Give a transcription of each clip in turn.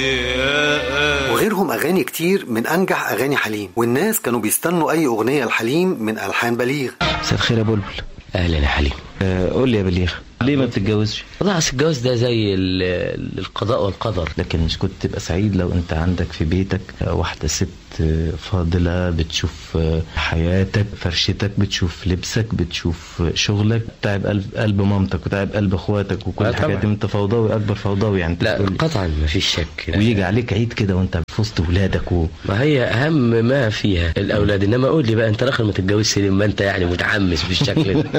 وغيرهم أغاني كتير من أنجح أغاني حليم والناس كانوا بيستنوا أي أغنية لحليم من ألحان بليغ مساء الخير يا بلبل اهلا يا حليم آه، قول لي يا بليغ ليه ما بتتجوزش والله اصل الجواز ده زي ال- القضاء والقدر لكن مش كنت تبقى سعيد لو انت عندك في بيتك آه، واحدة ست آه، فاضلة بتشوف آه، حياتك فرشتك بتشوف لبسك بتشوف آه، شغلك تعب قلب قلب مامتك وتعب قلب اخواتك وكل آه، الحاجات طبعا. دي انت فوضوي اكبر فوضوي يعني لا تقول لي. قطعا ما فيش شك ويجي عليك عيد كده وانت في وسط ولادك و... ما هي اهم ما فيها الاولاد انما قول لي بقى انت راخر ما تتجوزش ليه ما انت يعني متحمس بالشكل ده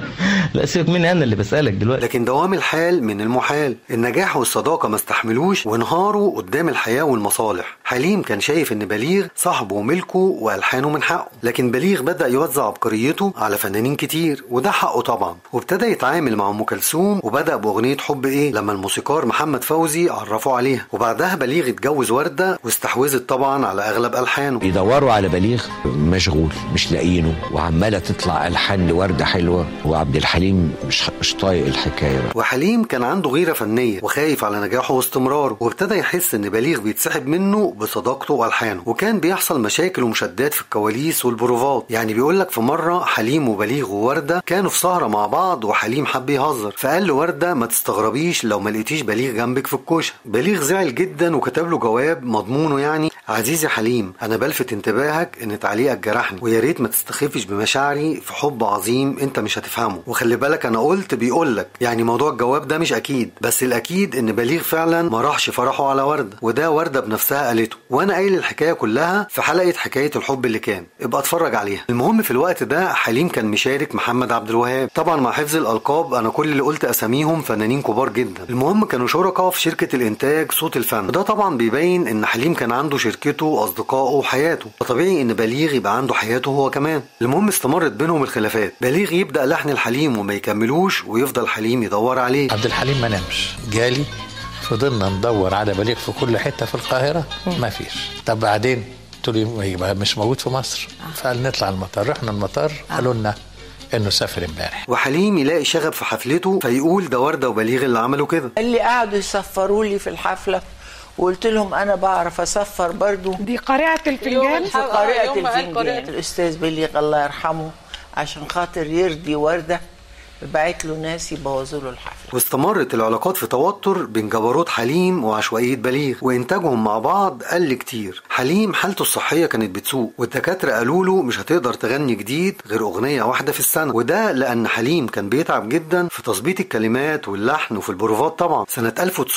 لا سيبك مني انا اللي بسألك دلوقتي لكن دوام الحال من المحال النجاح والصداقة ما استحملوش وانهاروا قدام الحياة والمصالح حليم كان شايف ان بليغ صاحبه وملكه والحانه من حقه لكن بليغ بدأ يوزع عبقريته على فنانين كتير وده حقه طبعا وابتدى يتعامل مع ام كلثوم وبدأ باغنية حب ايه لما الموسيقار محمد فوزي عرفه عليها وبعدها بليغ اتجوز وردة واستحوذت طبعا على اغلب الحانه بيدوروا على بليغ مشغول مش لاقيينه وعماله تطلع الحان لورده حلوه وعبد الحليم مش مش طايق الحكايه بقى وحليم كان عنده غيرة فنية وخايف على نجاحه واستمراره وابتدى يحس ان بليغ بيتسحب منه بصداقته والحانه وكان بيحصل مشاكل ومشادات في الكواليس والبروفات يعني بيقول لك في مرة حليم وبليغ ووردة كانوا في سهرة مع بعض وحليم حب يهزر فقال لوردة ما تستغربيش لو ما لقيتيش بليغ جنبك في الكوشة بليغ زعل جدا وكتب له جواب مضمونه يعني عزيزي حليم انا بلفت انتباهك ان تعليقك جرحني ويا ريت ما تستخفش بمشاعري في حب عظيم انت مش هتفهمه وخلي بالك انا قلت بيقول لك يعني موضوع الجواب ده مش اكيد بس الاكيد ان بليغ فعلا ما راحش فرحه على ورده وده ورده بنفسها قالته وانا قايل الحكايه كلها في حلقه حكايه الحب اللي كان ابقى اتفرج عليها المهم في الوقت ده حليم كان مشارك محمد عبد الوهاب طبعا مع حفظ الالقاب انا كل اللي قلت اساميهم فنانين كبار جدا المهم كانوا شركاء في شركه الانتاج صوت الفن وده طبعا بيبين ان حليم كان عنده شركته واصدقائه وحياته فطبيعي ان بليغ يبقى عنده حياته هو كمان المهم استمرت بينهم الخلافات بليغ يبدا لحن الحليم وما يكملوش ويفضل حليم يدور عليه عبد الحليم ما نامش جالي فضلنا ندور على بليغ في كل حته في القاهره ما فيش طب بعدين قلت له يبقى مش موجود في مصر فقال نطلع المطار رحنا المطار قالوا لنا انه سافر امبارح وحليم يلاقي شغب في حفلته فيقول ده ورده وبليغ اللي عملوا كده اللي قعدوا يصفروا لي في الحفله وقلت لهم انا بعرف اصفر برضو دي قارئة الفنجان في قارئة الفنجان الأستاذ بليغ الله يرحمه عشان خاطر يرضي وردة بعت له ناس يبوظوا له الحفلة واستمرت العلاقات في توتر بين جبروت حليم وعشوائية بليغ وإنتاجهم مع بعض قل كتير حليم حالته الصحية كانت بتسوء والدكاترة قالوا له مش هتقدر تغني جديد غير أغنية واحدة في السنة وده لأن حليم كان بيتعب جدا في تظبيط الكلمات واللحن وفي البروفات طبعا سنة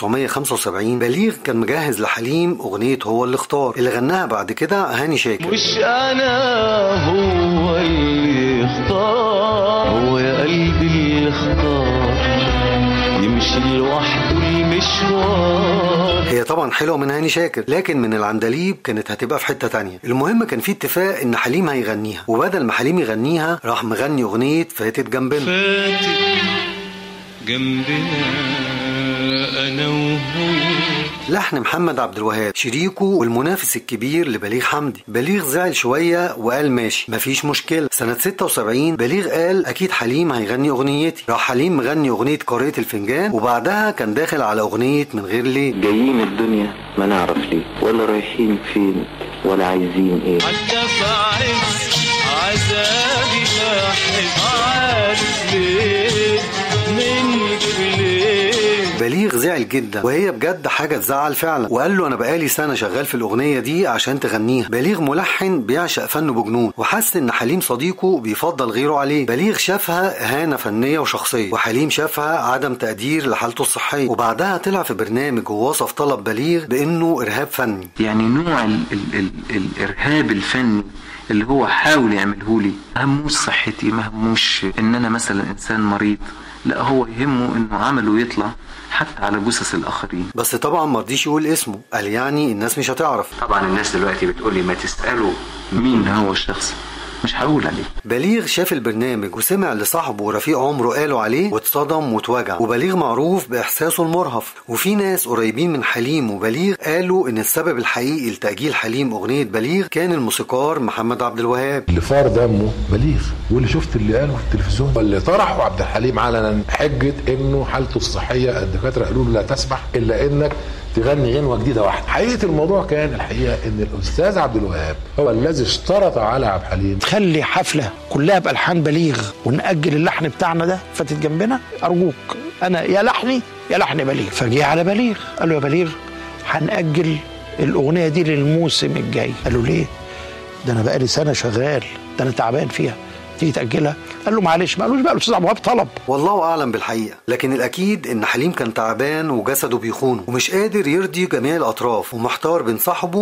1975 بليغ كان مجهز لحليم أغنية هو اللي اختار اللي غناها بعد كده هاني شاكر مش انا هو اللي اختار هو يا قلبي اللي اختار يمشي لوحده المشوار هي طبعا حلوه من هاني شاكر لكن من العندليب كانت هتبقى في حته تانية المهم كان في اتفاق ان حليم هيغنيها وبدل ما حليم يغنيها راح مغني اغنيه فاتت جنبنا فاتت جنبنا انا وهو لحن محمد عبد الوهاب شريكه والمنافس الكبير لبليغ حمدي بليغ زعل شويه وقال ماشي مفيش مشكله سنه 76 بليغ قال اكيد حليم هيغني اغنيتي راح حليم مغني اغنيه قارئة الفنجان وبعدها كان داخل على اغنيه من غير ليه جايين الدنيا ما نعرف ليه ولا رايحين فين ولا عايزين ايه حتى في عز عذابي بحس عارف ليه منك ليه بليغ زعل جدا وهي بجد حاجه تزعل فعلا وقال له انا بقالي سنه شغال في الاغنيه دي عشان تغنيها بليغ ملحن بيعشق فنه بجنون وحس ان حليم صديقه بيفضل غيره عليه بليغ شافها اهانه فنيه وشخصيه وحليم شافها عدم تقدير لحالته الصحيه وبعدها طلع في برنامج ووصف طلب بليغ بانه ارهاب فني يعني نوع ال ال ال الارهاب الفني اللي هو حاول يعمله لي هموش صحتي ما هموش ان انا مثلا انسان مريض لا هو يهمه انه عمله يطلع حتى على جثث الاخرين بس طبعا ما رضيش يقول اسمه قال يعني الناس مش هتعرف طبعا الناس دلوقتي بتقولي ما تسالوا مين هو الشخص مش هقول عليه بليغ شاف البرنامج وسمع لصاحبه ورفيق عمره قالوا عليه واتصدم واتوجع وبليغ معروف باحساسه المرهف وفي ناس قريبين من حليم وبليغ قالوا ان السبب الحقيقي لتاجيل حليم اغنيه بليغ كان الموسيقار محمد عبد الوهاب اللي فار دمه بليغ واللي شفت اللي قاله في التلفزيون واللي طرحه عبد الحليم علنا حجه انه حالته الصحيه الدكاتره قالوا له لا تسمح الا انك تغني غنوه جديده واحده حقيقه الموضوع كان الحقيقه ان الاستاذ عبد الوهاب هو الذي اشترط على عبد الحليم تخلي حفله كلها بالحان بليغ ونأجل اللحن بتاعنا ده فاتت جنبنا ارجوك انا يا لحني يا لحن بليغ فجه على بليغ قال له يا بليغ هنأجل الاغنيه دي للموسم الجاي قال له ليه ده انا بقالي سنه شغال ده انا تعبان فيها تيجي تأجلها قال له معلش ما قالوش بقى الاستاذ عبد الوهاب طلب والله اعلم بالحقيقه لكن الاكيد ان حليم كان تعبان وجسده بيخونه ومش قادر يرضي جميع الاطراف ومحتار بين صاحبه